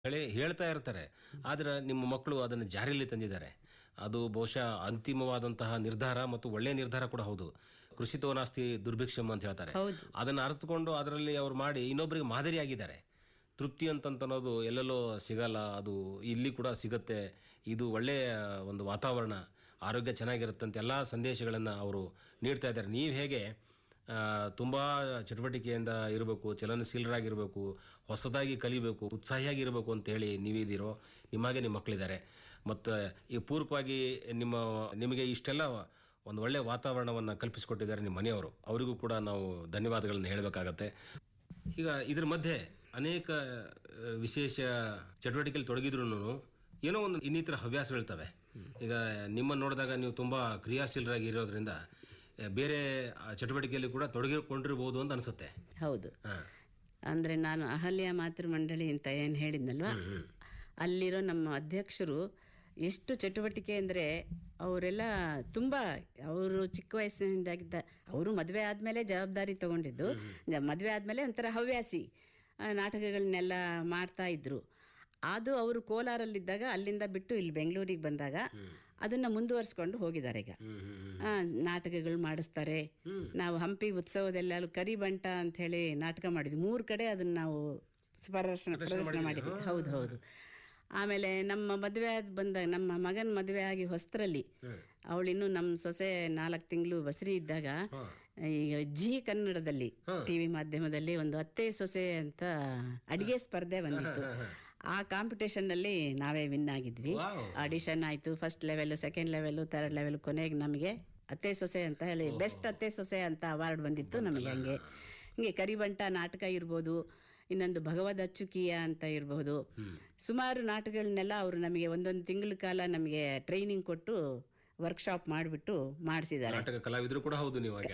ಹೇಳಿ ಹೇಳ್ತಾ ಇರ್ತಾರೆ ಆದ್ರೆ ನಿಮ್ಮ ಮಕ್ಕಳು ಅದನ್ನು ಜಾರಿಯಲ್ಲಿ ತಂದಿದ್ದಾರೆ ಅದು ಬಹುಶಃ ಅಂತಿಮವಾದಂತಹ ನಿರ್ಧಾರ ಮತ್ತು ಒಳ್ಳೆಯ ನಿರ್ಧಾರ ಕೂಡ ಹೌದು ಕೃಷಿತೋ ನಾಸ್ತಿ ದುರ್ಭಿಕ್ಷಮ್ ಅಂತ ಹೇಳ್ತಾರೆ ಅದನ್ನು ಅರ್ಥಕೊಂಡು ಅದರಲ್ಲಿ ಅವ್ರು ಮಾಡಿ ಇನ್ನೊಬ್ಬರಿಗೆ ಮಾದರಿಯಾಗಿದ್ದಾರೆ ತೃಪ್ತಿ ಅಂತನ್ನೋದು ಎಲ್ಲೆಲ್ಲೋ ಸಿಗಲ್ಲ ಅದು ಇಲ್ಲಿ ಕೂಡ ಸಿಗುತ್ತೆ ಇದು ಒಳ್ಳೆಯ ಒಂದು ವಾತಾವರಣ ಆರೋಗ್ಯ ಚೆನ್ನಾಗಿರುತ್ತೆ ಅಂತ ಎಲ್ಲ ಸಂದೇಶಗಳನ್ನು ಅವರು ನೀಡ್ತಾ ಇದ್ದಾರೆ ನೀವು ಹೇಗೆ ತುಂಬ ಚಟುವಟಿಕೆಯಿಂದ ಇರಬೇಕು ಚಲನಶೀಲರಾಗಿರಬೇಕು ಹೊಸದಾಗಿ ಕಲಿಬೇಕು ಉತ್ಸಾಹಿಯಾಗಿರಬೇಕು ಅಂತ ಹೇಳಿ ನೀವಿದ್ದೀರೋ ನಿಮಗೆ ನಿಮ್ಮ ಮಕ್ಕಳಿದ್ದಾರೆ ಮತ್ತು ಈ ಪೂರ್ವಕವಾಗಿ ನಿಮ್ಮ ನಿಮಗೆ ಇಷ್ಟೆಲ್ಲ ಒಂದು ಒಳ್ಳೆಯ ವಾತಾವರಣವನ್ನು ಕಲ್ಪಿಸಿಕೊಟ್ಟಿದ್ದಾರೆ ನಿಮ್ಮ ಮನೆಯವರು ಅವರಿಗೂ ಕೂಡ ನಾವು ಧನ್ಯವಾದಗಳನ್ನು ಹೇಳಬೇಕಾಗತ್ತೆ ಈಗ ಇದ್ರ ಮಧ್ಯೆ ಅನೇಕ ಆ, ವಿಶೇಷ ಚಟುವಟಿಕೆಯಲ್ಲಿ ತೊಡಗಿದ್ರು ಏನೋ ಒಂದು ಇನ್ನಿತರ ಹವ್ಯಾಸಗಳಿರ್ತವೆ ಈಗ ನಿಮ್ಮನ್ನು ನೋಡಿದಾಗ ನೀವು ತುಂಬ ಕ್ರಿಯಾಶೀಲರಾಗಿ ಇರೋದ್ರಿಂದ ಆ, ಬೇರೆ ಆ, ಚಟುವಟಿಕೆಯಲ್ಲಿ ಕೂಡ ತೊಡಗಿಕೊಂಡಿರ್ಬೋದು ಅಂತ ಅನಿಸುತ್ತೆ ಹೌದು ಹಾಂ ಅಂದರೆ ನಾನು ಅಹಲ್ಯ ಮಾತೃ ಮಂಡಳಿ ಅಂತ ಏನು ಹೇಳಿದ್ನಲ್ವಾ ಅಲ್ಲಿರೋ ನಮ್ಮ ಅಧ್ಯಕ್ಷರು ಎಷ್ಟು ಚಟುವಟಿಕೆ ಅಂದರೆ ಅವರೆಲ್ಲ ತುಂಬ ಅವರು ಚಿಕ್ಕ ವಯಸ್ಸಿನಿಂದಾಗಿದ್ದ ಅವರು ಮದುವೆ ಆದಮೇಲೆ ಜವಾಬ್ದಾರಿ ತಗೊಂಡಿದ್ದು ಜ- ಮದುವೆ ಆದಮೇಲೆ ಒಂಥರ ಹವ್ಯಾಸಿ ಆ, ನಾಟಕಗಳನ್ನೆಲ್ಲ ಮಾಡ್ತಾ ಇದ್ರು ಅದು ಅವರು ಕೋಲಾರಲ್ಲಿದ್ದಾಗ ಅಲ್ಲಿಂದ ಬಿಟ್ಟು ಇಲ್ಲಿ ಬೆಂಗಳೂರಿಗೆ ಬಂದಾಗ ಅದನ್ನ ಮುಂದುವರಿಸ್ಕೊಂಡು ಹೋಗಿದ್ದಾರೆ ಈಗ ಆ, ನಾಟಕಗಳು ಮಾಡಿಸ್ತಾರೆ ನಾವು ಹಂಪಿ ಉತ್ಸವದೆಲ್ಲ ಕರಿಬಂಟ ಅಂತ ಹೇಳಿ ನಾಟಕ ಮಾಡಿದ್ವಿ ಮೂರು ಕಡೆ ಅದನ್ನ ನಾವು ಪ್ರದರ್ಶನ ಪ್ರದರ್ಶನ ಮಾಡಿದ್ವಿ ಹೌದು ಹೌದು ಆಮೇಲೆ ನಮ್ಮ ಮದುವೆ ಆದ ಬಂದಾಗ ನಮ್ಮ ಮಗನ ಮದುವೆ ಆಗಿ ಹೊಸ್ತರಲ್ಲಿ ಅವಳಿನ್ನು ನಮ್ಮ ಸೊಸೆ ನಾಲ್ಕು ತಿಂಗಳು ಬಸರಿ ಇದ್ದಾಗ ಈಗ ಜಿ ಕನ್ನಡದಲ್ಲಿ ಟಿವಿ ಮಾಧ್ಯಮದಲ್ಲಿ ಒಂದು ಅತ್ತೆ ಸೊಸೆ ಅಂತ ಅಡಿಗೆ ಸ್ಪರ್ಧೆ ಬಂದಿತ್ತು ಆ ಕಾಂಪಿಟೇಷನ್ ನಲ್ಲಿ ನಾವೇ ವಿನ್ ಆಗಿದ್ವಿ ಆಡಿಷನ್ ಆಯ್ತು first level second level third level ಕೊನೆಗೆ ನಮಗೆ ಅತ್ತೆ ಸೊಸೆ ಅಂತ ಹೇಳಿ ಬೆಸ್ಟ್ ಅತ್ತೆ ಸೊಸೆ ಅಂತ ಅವಾರ್ಡ್ ಬಂದಿತ್ತು ನಮಗೆ ಹಂಗೆ ಹಿಂಗೆ ಕರಿಬಂಟ ನಾಟಕ ಇರ್ಬೋದು ಇನ್ನೊಂದು ಭಗವದ್ ಅಚ್ಚುಕಿಯ ಅಂತ ಇರಬಹುದು ಸುಮಾರು ನಾಟಕಗಳನ್ನೆಲ್ಲ ಅವರು ನಮಗೆ ಒಂದೊಂದು ತಿಂಗಳ ಕಾಲ ನಮಗೆ ಟ್ರೈನಿಂಗ್ ಕೊಟ್ಟು ವರ್ಕ್ಶಾಪ್ ಮಾಡಿಬಿಟ್ಟು ಮಾಡಿಸಿದ್ದಾರೆ ನಾಟಕ ಕಲಾವಿದರು ಕೂಡ ಹೌದು ನೀವು ಆಗ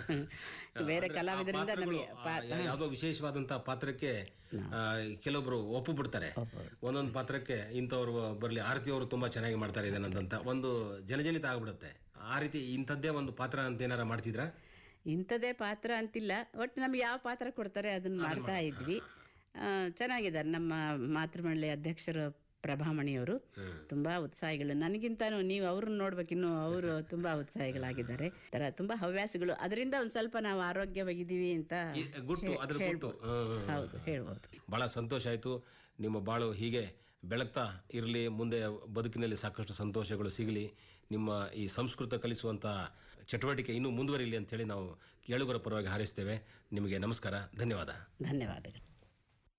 ಬೇರೆ ಅಂದ್ರೆ ಆ ಕಲಾವಿದರಿಂದ ಪಾತ್ರಗಳು, ನಮಗೆ ಆ, ಯಾ- ಯಾವುದೋ ವಿಶೇಷವಾದಂತಹ ಪಾತ್ರಕ್ಕೆ ಆ, ಕೆಲವೊಬ್ರು ಒಪ್ಪು ಬಿಡ್ತಾರೆ ಒಂದೊಂದು ಪಾತ್ರಕ್ಕೆ ಇಂಥವ್ರು ಬರಲಿ ಆರತಿ ಅವರು ತುಂಬಾ ಚೆನ್ನಾಗಿ ಮಾಡ್ತಾರೆ ಇದನ್ನಂತ ಒಂದು ಜನಜನಿತ ಆಗ್ಬಿಡುತ್ತೆ ಆ ರೀತಿ ಇಂಥದ್ದೇ ಒಂದು ಪಾತ್ರ ಅಂತ ಏನಾರ ಮಾಡ್ತಿದ್ರಾ ಇಂಥದೇ ಪಾತ್ರ ಅಂತಿಲ್ಲ ಒಟ್ಟು ನಮ್ಗೆ ಯಾವ ಪಾತ್ರ ಕೊಡ್ತಾರೆ ಅದನ್ನ ಮಾಡ್ತಾ ಇದ್ವಿ ಆ, ಚೆನ್ನಾಗಿದ್ದಾರೆ ನಮ್ಮ ಮಾತೃಮಂಡಳಿ ಅಧ್ಯಕ್ಷರು ಪ್ರಭಾಮಣಿಯವರು ತುಂಬಾ ಉತ್ಸಾಹಿಗಳು ನನಗಿಂತಾನು ನೀವು ಅವ್ರನ್ನ ನೋಡ್ಬೇಕು ಇನ್ನು ಅವರು ತುಂಬಾ ಉತ್ಸಾಹಿಗಳಾಗಿದ್ದಾರೆ ತರ ತುಂಬಾ ಹವ್ಯಾಸಗಳು ಅದರಿಂದ ಒಂದ್ ಸ್ವಲ್ಪ ನಾವು ಆರೋಗ್ಯವಾಗಿದ್ದೀವಿ ಅಂತ ಈ ಗುಟ್ಟು ಅದ್ರ ಗುಟ್ಟು ಹ್ಮ್, ಹ್ಮ್. ಹೌದು ಹೇಳ್ಬೋದು ಬಹಳ ಸಂತೋಷ ಆಯಿತು ನಿಮ್ಮ ಬಾಳು ಹೀಗೆ ಬೆಳಗ್ತಾ ಇರಲಿ ಮುಂದೆ ಬದುಕಿನಲ್ಲಿ ಸಾಕಷ್ಟು ಸಂತೋಷಗಳು ಸಿಗಲಿ ನಿಮ್ಮ ಈ ಸಂಸ್ಕೃತ ಕಲಿಸುವಂಥ ಚಟುವಟಿಕೆ ಇನ್ನೂ ಮುಂದುವರಿಲಿ ಅಂತೇಳಿ ನಾವು ಕೇಳುಗರ ಪರವಾಗಿ ಹಾರೈಸ್ತೇವೆ ನಿಮಗೆ ನಮಸ್ಕಾರ ಧನ್ಯವಾದ ಧನ್ಯವಾದಗಳು